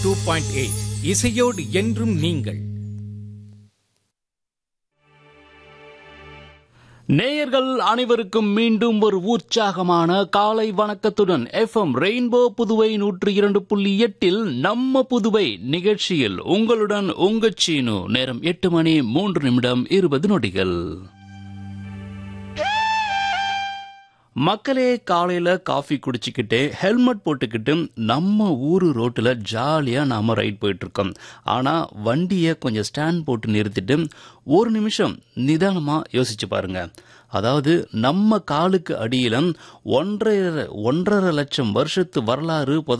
two point eight இசையோடு என்றும் நீங்கள் நேயர்கள் அனைவருக்கும் மீண்டும் ஒரு உற்சாகமான காலை வணக்கத்துடன் எஃப்எம் ரெயின்போ புதுவை நூற்றி இரண்டு புள்ளி எட்டில் நம்ம புதுவை நிகழ்ச்சியில் உங்களுடன் உங்க சீனு நேரம் எட்டு மணி மூன்று நிமிடம் இருபது நொடிகள் மக்களே காலையில காஃபி குடிச்சுக்கிட்டு ஹெல்மெட் போட்டுக்கிட்டு நம்ம ஊரு ரோட்டுல ஜாலியா நாம ரைட் போயிட்டு இருக்கோம் ஆனா வண்டியை கொஞ்சம் ஸ்டாண்ட் போட்டு நிறுத்திட்டு ஒரு நிமிஷம் நிதானமா யோசிச்சு பாருங்க அதாவது நம்ம காலுக்கு அடியில ஒன்றரை ஒன்றரை லட்சம் வருஷத்து வரலாறு